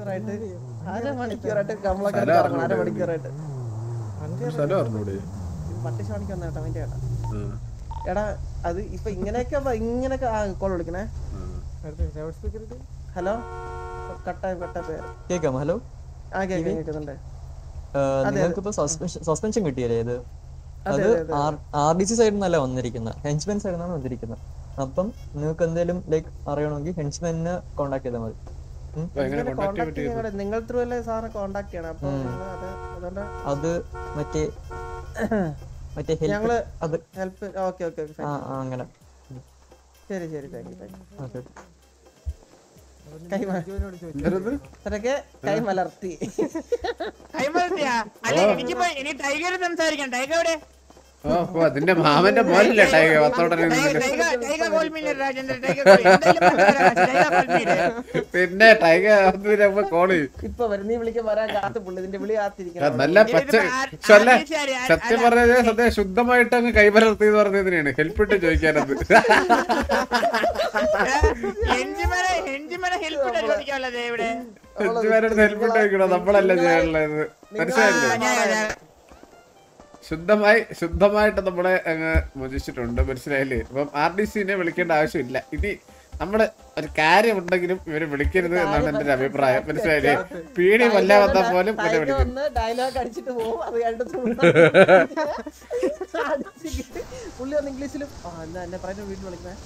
അരമണിക്കൂറായിട്ട് അരമണിക്കൂറായിട്ട് നമ്മളൊക്കെ സ്ഥലം ഇറങ്ങണം അറിഞ്ഞൂടെ അരമണിക്കൂറായിട്ട് സ്ഥലം അറിഞ്ഞൂടെ പട്ടിശാണിക്ക് വന്ന കേട്ടോ അവന്റെ ചേട്ടാ എടാ അത് ഇപ്പൊ ഇങ്ങനെയൊക്കെ വ- ഇങ്ങനെയൊക്കെ കോൾ വിളിക്കണേ ഹലോ കട്ടായി കട്ട പേര് കേക്കാം ഹലോ ആ കേൾക്കാം കേൾക്കുന്നുണ്ട് നിങ്ങൾക്കിപ്പോ സസ്പെൻഷൻ കിട്ടിയല്ലേ ഇത് അതെ, അത് അതെ, ആർ ഡി സി സൈഡിൽ നിന്നല്ല വന്നിരിക്കുന്നത് ഹെൻച്ച്മെൻ സൈഡിൽ നിന്നാണ് വന്നിരിക്കുന്നത് അപ്പം നിങ്ങൾക്ക് എന്തെങ്കിലും ലൈക്ക് അറിയണമെങ്കിൽ ഹെൻച്ച്മെനെ കോൺടാക്ട് ചെയ്താൽ മതി ഉം. കോണ്ടാക്ട് ചെയ്യാൻ നിങ്ങൾ ത്രൂ അല്ലേ സാറിനെ കോണ്ടാക്ട് ചെയ്യണം അപ്പൊ നിങ്ങള് അത് അതുകൊണ്ട് അത് മറ്റേ മറ്റേ ഹെൽപ്പ് ഞങ്ങള് അത് ഹെൽപ്പ് ഓക്കെ ഓക്കെ ആ ആ, അങ്ങനെ ശരി ശരി thank you thank you okay അതൊക്കെ കൈ മലർത്തി കൈമലർത്തിയാ അല്ല എനിക്കിപ്പോ ഇനി ടൈഗർ സംസാരിക്കാം ടൈഗർ എവിടെ ഓ ഓ, അതിന്റെ മാമന്റെ മോനല്ലേ ടൈഗർ പത്തോടെ ടൈഗർ ടൈഗർ ടൈഗർ ഗോൾമീനർ രാജേന്ദ്ര ടൈഗർ ഗോൾ- എന്തായാലും മനസ്സിലാക്കാം. ടൈഗർ ഗോൾമീനർ. പിന്നെ ടൈഗർ അതിന് കോള് ഇപ്പൊ വരും നീ വിളിക്കാൻ വരാൻ കാത്തു പുള്ളി ഇതിന്റെ വിളി ആ, കാത്തിരിക്കണം നല്ല പച്ച പക്ഷെ അല്ല സത്യം പറഞ്ഞത് സത്യം ശുദ്ധമായിട്ട് അങ്ങ് കൈമലർത്തി എന്ന് പറഞ്ഞതിനാണ് ഹെൽപ്പ് ഇട്ട് ചോദിക്കാനത് എഞ്ചിമനെ എഞ്ചിമനെ ഹെൽപ്പ് ചോദിക്കാനുള്ളത് ഇവിടെ ഹെൽപ്പ് ഹെൽപ്പ് ഇട്ട് ചോദിക്കണം നമ്മളല്ല ചെയ്യാനുള്ളത് മനസ്സിലായില്ലേ ആ, ഞാൻ- ഞാൻ- ശുദ്ധമായി ശുദ്ധമായിട്ട് നമ്മളെ അങ്ങ് മോചിച്ചിട്ടുണ്ട് മനസ്സിലായില്ലേ അപ്പം ആർ ഡി സിനെ വിളിക്കേണ്ട ആവശ്യമില്ല ഇനി നമ്മള് ഒരു കാര്യമുണ്ടെങ്കിലും ഇവര് വിളിക്കരുത് എന്നാണ് എന്റെ ഒരു അഭിപ്രായം മനസ്സിലായില്ലേ പീടി കൊല്ല വന്നാൽ പോലും ഇവരെ ടൈഗർ വിളിക്കരുത് വന്ന് ഡയലോഗ് അടിച്ചിട്ട് പോകും അത് കഴിഞ്ഞിട്ട് അടിച്ചിട്ട് പുള്ളി വന്ന് ഇംഗ്ലീഷിലും ആ എന്നാ എന്നെ പറയുന്ന വീട്ടിൽ വിളിക്കണേ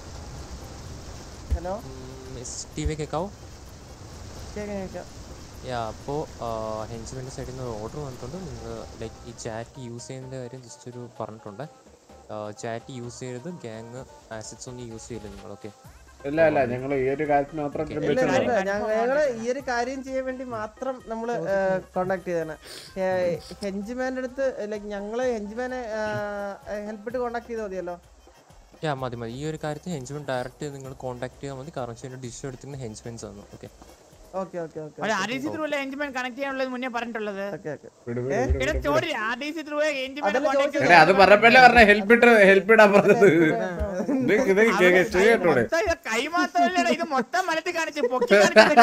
ഹലോ മിസ് ടി വി കേൾക്കാവോ കേൾക്കാം കേൾക്കാം യാ അപ്പോൾ ഹെൻസ്മെൻ്റെ സൈഡിൽ നിന്ന് ഓർഡർ വന്നിട്ടുണ്ട് നിങ്ങൾ ലൈക്ക് ഈ ചാറ്റ് യൂസ് ചെയ്യുന്നതിൻ്റെ കാര്യം ജസ്റ്റ് ഒരു പറഞ്ഞിട്ടുണ്ട് ചാറ്റ് യൂസ് ചെയ്യരുത് ഗ്യാങ് ആസിഡ്സ് ഒന്നും യൂസ് ചെയ്യില്ല നിങ്ങൾ ഓക്കെ ഇല്ല അല്ല ഞങ്ങൾ ഈ ഒരു കാര്യത്തിന് മാത്രം ഇല്ല ശ്രദ്ധിച്ചതാണ്. ഇല്ല ഞങ്ങള് ഈ ഒരു കാര്യം ചെയ്യാൻ വേണ്ടി മാത്രം നമ്മള് കോണ്ടാക്ട് ചെയ്താണ് ഹെഞ്ചിമാന്റെ അടുത്ത് ലൈക്ക് ഞങ്ങള് ഹെഞ്ചിമാനെ ഹെൽപ്പ് ഇട്ട് കോണ്ടാക്ട് ചെയ്താൽ മതിയല്ലോ യാ മതി മതി ഈ ഒരു കാര്യത്തിൽ ഹെൻസ്മെൻ ഡയറക്റ്റ് നിങ്ങൾ കോൺടാക്ട് ചെയ്താൽ മതി കാരണം വെച്ചാൽ ഡിഷ് എടുത്തിരുന്ന ഹെൻസ്മെൻസ് ആണ് ഓക്കെ ഓക്കെ ഓക്കെ ഓക്കെ ഒരു ആർ ഡി സി ത്രൂ അല്ലേ എഞ്ചിമൻ കണക്ട് ചെയ്യാനുള്ളത് മുന്നേ പറഞ്ഞിട്ടുള്ളത് ഓക്കെ ഓക്കെ വിട് വിട് വിട് ഇവിടെ വിട്. ചോടി ആർ ഡി സി ത്രൂ എഞ്ചിമൻ അതല്ലേ കോൺടാക്ട് ചോദിച്ചത്. എടേ, അത് പറഞ്ഞപ്പോഴല്ലേ പറഞ്ഞ ഹെൽപ്പ് ഇട്ട് ഹെൽപ്പ് ഇടാൻ പറഞ്ഞത് ഇത് ഇത് കേ- കേ- ചെയ്യട്ടൂടെ കൈ മാത്രമല്ലടാ ഇത് മൊത്തം മലത്തിൽ കാണിച്ച് പൊക്കി കാണിച്ച്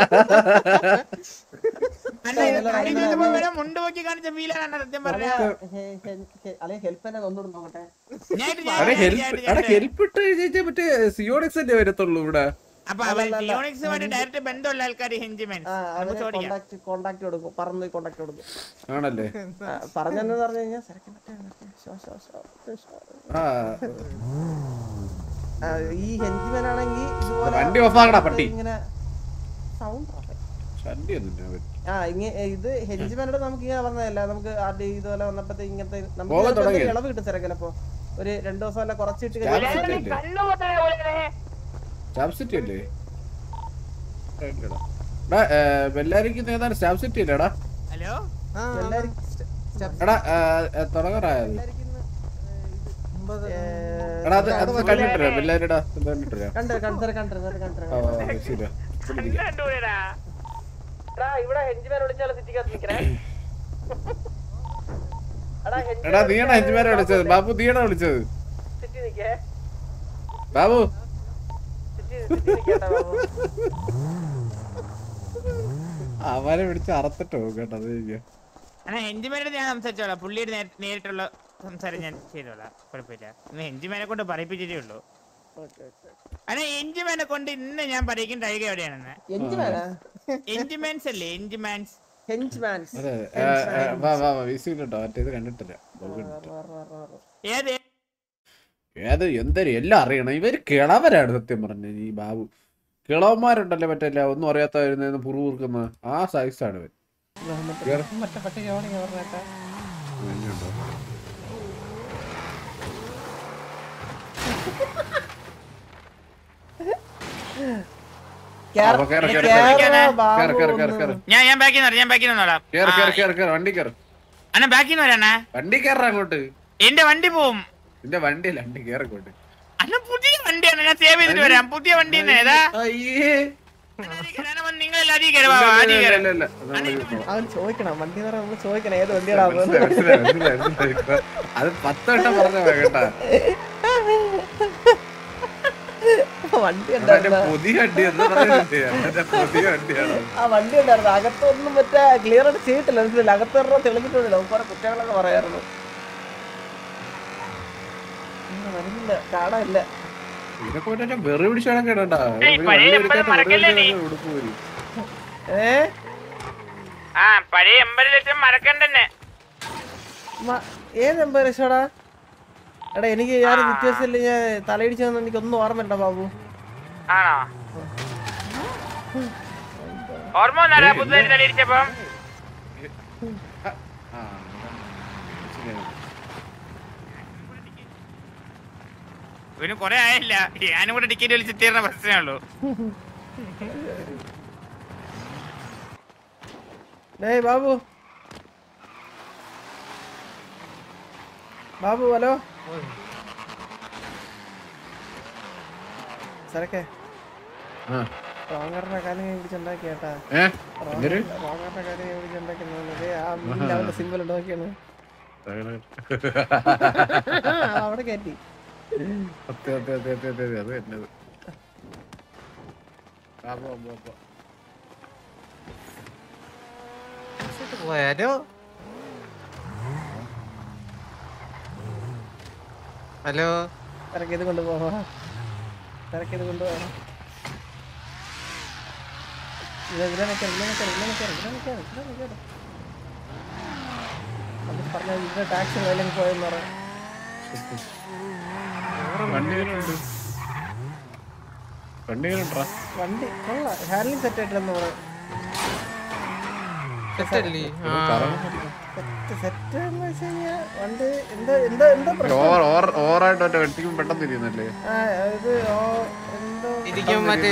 അല്ല ഇത് കൈ ചെയ്തപ്പോ വരെ മുണ്ട് പൊക്കി കാണിച്ച ഫീലാണ് സത്യം പറഞ്ഞ അല്ലെങ്കിൽ ഹെൽപ്പ് തന്നെ ഒന്നുകൂടെ നോക്കട്ടെ ഞാൻ ഇത് അവിടെ ഞാൻ- ഹെൽപ്പ് ഞാൻ- അവിടെ ഞാൻ- ഹെൽപ്പ് ഇട്ട് കഴിഞ്ഞാൽ മറ്റേ സിയോണിക്സ് അല്ലേ വരത്തുള്ളൂ ഇവിടെ അപ്പൊ അവർ ലിയോണിക്സുമായിട്ട് ഡയറക്റ്റ് ബന്ധമുള്ള ആൾക്കാർ ഹെഞ്ചിമെൻ ആ നമുക്ക് അവരെ ചോദിക്കാം കോണ്ടാക്ട് കോണ്ടാക്ട് കൊടുക്കും പറന്ന് കോണ്ടാക്ട് കൊടുക്കും ആണല്ലേ പറഞ്ഞെന്ന് പറഞ്ഞു കഴിഞ്ഞാൽ സരക്ക് മറ്റേ മറ്റേ ഷോ ഷോ ഷോ ഷോ. ആ ആ, ഈ ഹെഞ്ചിമൻ ആണെങ്കിൽ ഇതുപോലെ വണ്ടി off ആക്കടാ, പട്ടി. ഇങ്ങനെ സൗണ്ട് ശല്യൊന്നുമില്ല ആ ഇങ്ങ ഇത് ഹെഞ്ചിമാനോട് നമുക്ക് ഇങ്ങനെ പറഞ്ഞതല്ല നമുക്ക് ആദ്യം ഇതുപോലെ വന്നപ്പോഴത്തെ ഇങ്ങനത്തെ നമുക്ക് പോകാൻ ചിലപ്പോ തുടങ്ങി. എന്തെങ്കിലും ഇളവ് കിട്ടും ചെറുക്കലപ്പോ ഒരു രണ്ടു ദിവസം അല്ല കുറച്ചിട്ട് ചാപ്സിറ്റി അല്ലേ സ്റ്റാഫ് സിറ്റി അല്ലേ ഇല്ലടാ. എടാ, ഏ, ബെല്ലാരിക്ക് ഏതാണ് സ്റ്റാഫ് സിറ്റി അല്ലേടാ ഹലോ എടാ ഏ, ഏ, തുടങ്ങാറായത് എടാ അത് അത് കണ്ടിട്ടില്ല ബെല്ലാരിടാ ഇത് കണ്ടിട്ടില്ല കണ്ടു കണ്ടു കണ്ടു കണ്ടു ആ, ആ, ശരിയാ എടാ ഇവിടെ ഹെഞ്ചിമാൻ വിളിച്ചാലോ സിറ്റിക്കകത്ത് നിക്കണേ എടാ എടാ നീയാണോ ഹെജ്മാരെ വിളിച്ചത് ബാബു നീയാണോ വിളിച്ചത് സിറ്റി നിക്കേ ബാബു സിറ്റി സിറ്റി നിക്കട്ടെ ബാബു അവനെ പിടിച്ച് അറത്തിട്ടോ കേട്ടോ അത് ചെയ്യാ അല്ല ഹെഞ്ചിമേനോട് ഞാൻ സംസാരിച്ചോളാം പുള്ളിയുടെ നേരി- നേരിട്ടുള്ള സംസാരം ഞാൻ ചെയ്തോളാം കുഴപ്പമില്ല ഇന്ന് ഹെഞ്ചിമേനെ കൊണ്ട് പറയിപ്പിച്ചിട്ടേ ഉള്ളൂ അല്ല എഞ്ചിമേനെ കൊണ്ട് ഇന്ന് ഞാൻ പറയിക്കും ടൈഗ എവിടെയാണെന്ന് ഹെഞ്ചിമാനാ എഞ്ചിമാൻസ് അല്ലേ എഞ്ചിമാൻസ് ഹെഞ്ച്മാൻസ് അതെ ഏ, ഏ, വാ വാ വാ വിസിയിലുണ്ടോ മറ്റേത് കണ്ടിട്ടില്ല ബാബു കണ്ടിട്ടില്ല. ഏത് ഏത് എന്തൊരു എല്ലാം അറിയണം ഇവര് കിളവരാണ് സത്യം പറഞ്ഞ ഈ ബാബു കിളവന്മാരുണ്ടല്ലോ മറ്റല്ല ഒന്നും അറിയാത്തവരുന്ന പുറൂർക്കുന്ന ആ സൈസാണ് ഇവൻ കേറ്. മറ്റേ പട്ടിക എവിടെയാ പറഞ്ഞേട്ടാ ഇങ്ങനെയുണ്ടോ? അപ്പൊ കേറ്, കേറ്, കേറ്. കേറ്, കേറ്, കേറ്, കേറ്. ഞാൻ ഞാൻ ബാക്കിൽ നിന്ന് ഞാൻ ബാക്കിൽ നിന്നോളാം കേറ്, കേറ്, കേറ്, കേറ്, വണ്ടി കയറ് അണ്ണാ ബാക്കിൽ നിന്ന് വരാണേ വണ്ടി കയറാ അങ്ങോട്ട് എന്റെ വണ്ടി പോവും നിന്റെ വണ്ടിയല്ല വണ്ടി കയറിക്കോട്ട് അണ്ണ പുതിയ വണ്ടിയാണ് ഞാൻ സേവ് ചെയ്തിട്ട് വരാം പുതിയ വണ്ടി തന്നെ ഏതാ അയ്യേ നിങ്ങൾ അധികം കയറുവാ അധികം ഇല്ല, കയറും ഇല്ല, ഇല്ല. നമ്മള് ഇരുന്നോ. അവൻ ചോദിക്കണം വണ്ടി എന്ന് നമ്മൾ ചോദിക്കണം ഏത് വണ്ടിയാടാ മനസ്സിലായി, മനസ്സിലായി, മനസ്സിലായി, മനസ്സിലായി. അത് പത്ത് വട്ടം പറഞ്ഞ കേട്ടാ വണ്ടി എന്റെ ഉണ്ടായിരുന്നു പുതിയ വണ്ടി എന്ന് പറയുന്നത് എന്റെ പുതിയ വണ്ടിയാണ് ആ വണ്ടി ഉണ്ടായിരുന്നു അകത്തൊന്നും മറ്റേ ക്ലിയർ ആയിട്ട് ചെയ്തിട്ടില്ല മനസ്സിലായില്ല അകത്ത് പറഞ്ഞാൽ തെളിഞ്ഞിട്ടില്ല കുറെ കുറ്റങ്ങളൊക്കെ പറയായിരുന്നു ഉം, വരുന്നില്ല കാണാനില്ല ഇതൊക്കെ മറ്റേ വെറി പിടിച്ചാണ് കേട്ടാ ഏയ്, പഴയ എമ്പലം മറക്കല്ലേ നീ? ഉടുപ്പ് പോരി ഏ ആ പഴയ എൺപത് ലക്ഷം മറക്കണ്ടെന്നെ മ- ഏത് എൺപത് ലക്ഷോടാ എടാ എനിക്ക് ഞാൻ വ്യത്യാസമില്ല ഞാൻ തലയിടിച്ചതെന്ന് എനിക്ക് ഒന്നും ഓർമ്മയില്ല ബാബു ആണോ ഓർമ്മ വന്നാടാ പുതുതായി തലയിടിച്ചപ്പം ആ ശരിയാണ്. ഇവന് കൊറേ ആയില്ല ഞാനും കൂടെ ടിക്കറ്റ് വലിച്ച് തീർന്ന പ്രശ്നമേ ഉള്ളൂ ഡേയ് ബാബു ബാബു ഹലോ സരക്കെ ആ. റോങ്ങറിന്റെ കാര്യം ഞാൻ പിടിച്ചുണ്ടാക്കി കേട്ടാ ഏ എന്തൊരു റോങ്ങറിന്റെ കാര്യം ഞാൻ പിടിച്ചുണ്ടാക്കുന്നത് ആ മീനിൽ അവന്റെ സിമ്പിൾ ഉണ്ട് നോക്കിയാണ് ആ, അവിടെ കയറ്റി സത്യം സത്യം സത്യം സത്യം സത്യം അത് വരുന്നത് ആ, പോ, പോ, പോ. വരോ ഹലോ സരക്ക് ഇത് കൊണ്ടുപോവാ സരക്ക് ഇത് കൊണ്ടുപോവാ ഇത് ഇതിലെ നിൽക്കാം ഇതിലെ നിൽക്കാം ഇതിലെ നിൽക്കാം ഇതിലെ നിൽക്കാം ഇതിലെ നിൽക്കാം അത് പറഞ്ഞാൽ ഇതിന്റെ ടാക്സി വേലം പോയെന്ന് പറയാം വണ്ടി എങ്ങനെയുണ്ട് വണ്ടി എങ്ങനെയുണ്ടാ വണ്ടി കൊള്ളാം ഹാൻഡ്ലിംഗ് സെറ്റ് ആയിട്ടില്ലെന്ന് പറയാം സെറ്റല്ലേ സെറ്റ് സെറ്റ് എന്ന് വെച്ച് കഴിഞ്ഞാൽ വണ്ടി എന്താ എന്താ എന്താ പ്രശ്നം ഓവർ ഓവർ ഓവറായിട്ട് മറ്റേ വെട്ടിക്കും പെട്ടെന്ന് തിരിയുന്നല്ലേ ആ ഇത് ഓ എന്തോ ഇരിക്കും മറ്റേ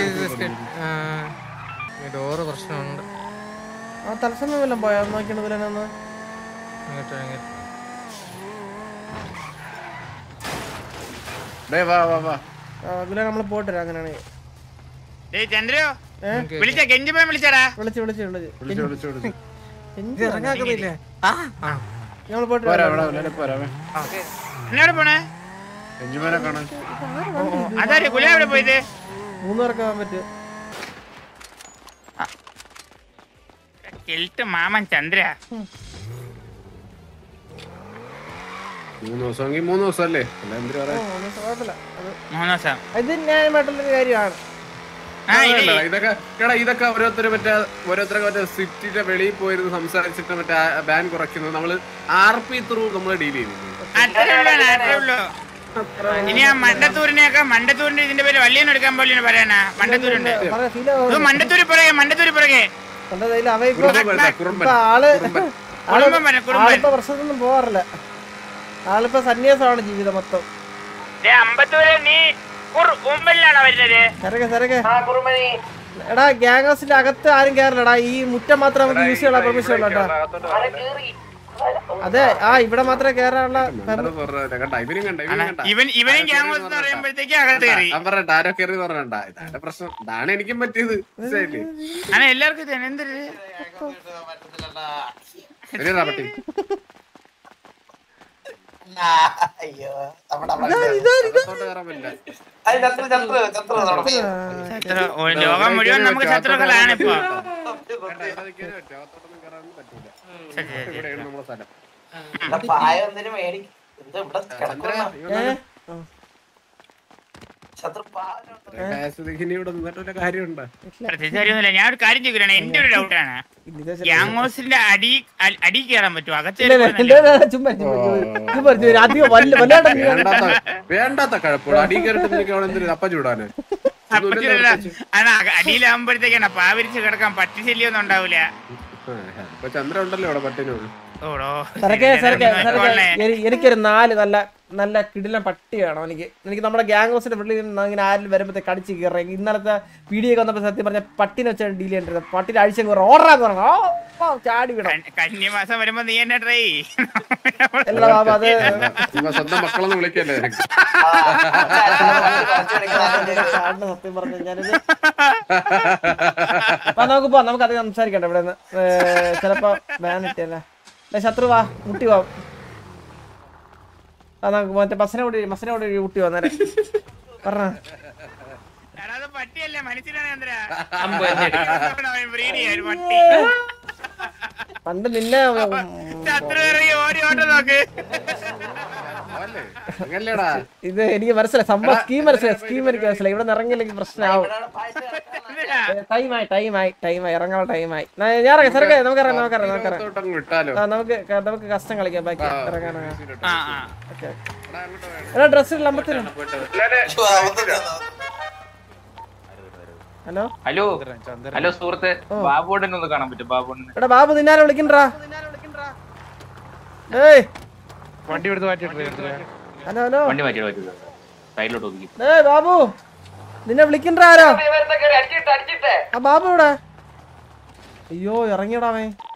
ഡോറ് പ്രശ്നമുണ്ട് ആ തലസമയം വല്ലതും പോയാ നോക്കിയാണ് ഇതിലെന്ന് ഇങ്ങോട്ട് ഇങ്ങോട്ട്. ഡേ വാ വാ വാ ഇതിലെ നമ്മൾ പോയിട്ട് വരാം അങ്ങനെയാണെങ്കിൽ ഏയ് ചന്ദ്രു ഏ വിളിച്ച കെഞ്ചിപ്പോയി വിളിച്ചടാ വിളിച്ച് വിളിച്ച് വിളിച്ച് വിളിച്ചു വിളിച്ചു വിളിച്ചു ഇത് ഇറങ്ങാക്കുന്നില്ലേ ആ ആ ഞങ്ങൾ പോയിട്ട് പോരാ വരാം. ഇവിടെ എല്ലാവരും പോരാമേ എന്നോട് പോണേ എഞ്ചുമാനെ കാണാൻ അതാര് കുല എവിടെ പോയത് മൂന്ന് പേർക്ക് പോകാൻ പറ്റും കെൽട്ട് മാമൻ ചന്ദ്ര മൂന്ന് ദിവസമെങ്കിൽ മൂന്ന് ദിവസം അല്ലേ അല്ല എന്തിനു ഓ, പറയാ ഒന്നും കുഴപ്പമില്ല അത് മൂന്ന് ദിവസം ഇത് ന്യായമായിട്ടുള്ളൊരു കാര്യമാണ് ആ ഇത് അതല്ല, ഇതൊക്കെ എടാ ഇതൊക്കെ ഓരോരുത്തർ മറ്റേ ഓരോരുത്തരൊക്കെ മറ്റേ സിറ്റിയുടെ വെളിയിൽ പോയിരുന്ന് സംസാരിച്ചിട്ട് മറ്റേ ബാൻ കുറയ്ക്കുന്നത് നമ്മള് ആർ പി ത്രൂ നമ്മൾ ഡീൽ ചെയ്യുന്നു അത്രേ ഉള്ളൂ അത്രേ ഉള്ളൂ ഇനി ആ മണ്ടത്തൂരിനെയൊക്കെ മണ്ടത്തൂരിന്റെ ഇതിന്റെ പേര് വള്ളിയെന്ന് എടുക്കാൻ പോലും പറയാനാ മണ്ടത്തൂരുണ്ട് പറയാ ഫീൽ ഇത് മണ്ടത്തൂര് പുറകെ മണ്ടത്തൂര് പുറകെ കണ്ട കയ്യിൽ അവ ഇപ്പൊ കുറുമ്പൻ വരുന്ന, കുറുമ്പൻ ഇപ്പൊ ആള് ആള് കുടുംബം വരെ കുടുംബം ആളിപ്പോ വർഷത്തൊന്നും പോവാറില്ല ആളിപ്പോ സന്യാസമാണ് ജീവിതം മൊത്തം ദേ, അമ്പത്തൂര് നീ കുർ- ഉമ്പലിലാണോ വരുന്നത് സരക്കെ സരക്കെ എടാ ഗ്യാങ് ഹൗസിന്റെ അകത്ത് ആരും കയറില്ലടാ ഈ മുറ്റം മാത്രം നമുക്ക് യൂസ് ചെയ്യാനുള്ള പെർമിഷൻ ഉള്ളൂ കേട്ടോ അതെ ആ ഇവിടെ മാത്രമേ കയറാനുള്ള കണ്ട ഇവനും കണ്ട ഇവനും കണ്ട ഇവൻ ഇവനും ഗ്യാങ് എന്ന് പറയുമ്പോഴത്തേക്ക് അകത്ത് കയറി ഞാൻ പറഞ്ഞ ആരോ കയറി പറഞ്ഞണ്ട ഇതാണ് പ്രശ്നം ഇതാണ് എനിക്കും പറ്റിയത് മനസ്സിലായില്ലേ അങ്ങനെ എല്ലാവർക്കും ഇത് എന്തൊരു ശരിയാ പറ്റി അകത്തോട്ട് കയറാൻ പറ്റില്ല ശത്രു ഓ, ലോകം മുഴുവൻ നമുക്ക് ശത്രുക്കളാണ് ഇപ്പൊ കേട്ടോ, ഇവിടെ നിൽക്കാനേ പറ്റൂ. അകത്തോട്ടൊന്നും കയറാനൊന്നും പറ്റൂല ശരി, ശരി, ശരി. ഇവിടെയാണ് നമ്മുടെ സ്ഥലം ഏ? ആ. ഇനി ഇവിടെ നിന്നിട്ട് വല്ല കാര്യമുണ്ടോ പ്രത്യേകിച്ച് കാര്യമൊന്നുമില്ല ഞാൻ ഒരു കാര്യം ചോദിക്കലാണ് എന്റെ ഒരു ഡൗട്ടാണ് ഇത് ഗ്യാങ് ഹൗസിന്റെ അടി അ- അടി കയറാൻ പറ്റുമോ അകത്ത് ഇല്ല, ഇല്ല, ഇല്ല, ഇല്ല, ചുമ്മാ ചുമ്മാ, ചുമ്മാ, ചുമ്മാ, ചുമ്മാ, അധികം വല്ല- വല്ലാണ്ട് നീ വേണ്ടാത്ത വേണ്ടാത്ത കഴപ്പോട് അടി കയറിട്ട് നിനക്ക് അവിടെ എന്തിനു അപ്പം ചൂടാന് അടിയിലാകുമ്പോഴത്തേക്കാണ് പാവരിച്ച് കിടക്കാൻ പട്ടി ശല്യമൊന്നും ഉണ്ടാവില്ല ഇപ്പൊ ചന്ദ്രൻ ഉണ്ടല്ലോ അവിടെ പട്ടിനുള്ളൂ ഓടോ സരക്കെ സരക്കെ സരക്കെ നോക്കണേ. എനി- എനിക്കൊരു നാല് നല്ല നല്ല കിടിലൻ പട്ടി വേണം എനിക്ക് എനിക്ക് നമ്മുടെ ഗ്യാങ് ഹൗസിന്റെ വെളിയിൽ നിന്ന് ഇങ്ങനെ ആരും വരുമ്പോഴത്തേക്ക് കടിച്ച് കയറി ഇന്നലത്തെ വീഡിയോ ഒക്കെ വന്നപ്പോൾ സത്യം പറഞ്ഞ പട്ടിനെ വെച്ചാണ് ഡീൽ ചെയ്യേണ്ടത് പട്ടിയുടെ അഴിച്ച കയറി ഓർഡറാന്ന് പറഞ്ഞു ഓ ഓ, ചാടി വിടാം കന്നി- കന്നിമാസം വരുമ്പോ നീ എന്നെ ട്രൈ എല്ലാ ബാബ അത് ഇവ സ്വന്തം മക്കളൊന്നും വിളിക്കല്ലേ നിനക്ക് ചാടിന് സത്യം പറഞ്ഞു ഞാനിത് അപ്പൊ നമുക്ക് പോവാം നമുക്ക് അധികം സംസാരിക്കണ്ട ഇവിടെ നിന്ന് ചിലപ്പോ ബാൻ ഇട്ടല്ലേ ദേ, ശത്രു വാ മുട്ടി വാ ആ നമുക്ക് മറ്റേ ബസ്സിനെ കൂടി ബസ്സിനെ കൂടി മുട്ടി വന്നേരെ പറഞ്ഞ പട്ടിയല്ല മനുഷ്യനാണ് ചന്ദ്ര അമ്പോ എന്നെ എടുക്ക്. അവൻ breed ചെയ്യാ, ഒരു പട്ടി പണ്ട് നിന്നെ ചന്ദ്ര ഇറങ്ങി ഓടി ഓട്ടം നോക്ക് അല്ലേ അങ്ങല്ലേടാ ഇത് എനിക്ക് മനസ്സിലായി സംഭവം സ്കീം മനസ്സിലായി സ്കീം എനിക്ക് മനസ്സിലായി ഇവിടെ നിന്ന് ഇറങ്ങിയില്ലെങ്കിൽ പ്രശ്നമാവും ടൈമായി ടൈമായി ടൈമായി ഇറങ്ങാൻ ടൈമായി ഞാൻ ഇറങ്ങാം സാറേ നമുക്ക് ഇറങ്ങാം നമുക്ക് ഇറങ്ങാം നമുക്ക് ഇറങ്ങാം ഇതിനകത്തോട്ടങ്ങ് വിട്ടാലോ ആ, നമുക്ക് ക- നമുക്ക് കഷ്ടം കളിക്കാം ബാക്കി ഇറങ്ങാൻ ഇറങ്ങാം ആ ആ ഓക്കെ എടാ ഡ്രസ്സിൽ അമ്പത്തിന് ഹലോ ഹലോ ഹലോ സുഹൃത്തെ ബാബുടനെ ഒന്ന് കാണാൻ പറ്റും ബാബുടനെ എടാ ബാബു നിന്നാരെ വിളിക്കണ്ടാ ഏയ് വണ്ടി എടുത്ത് മാറ്റിട്ട് ഹലോ ഹലോ വണ്ടി മാറ്റി മാറ്റി സൈഡിലോട്ട് ഒതുക്കി ഏയ് ബാബു നിന്നെ വിളിക്കണ്ട ആരോ ആ ബാബു ഇവിടെ അയ്യോ ഇറങ്ങിയടാ അവൻ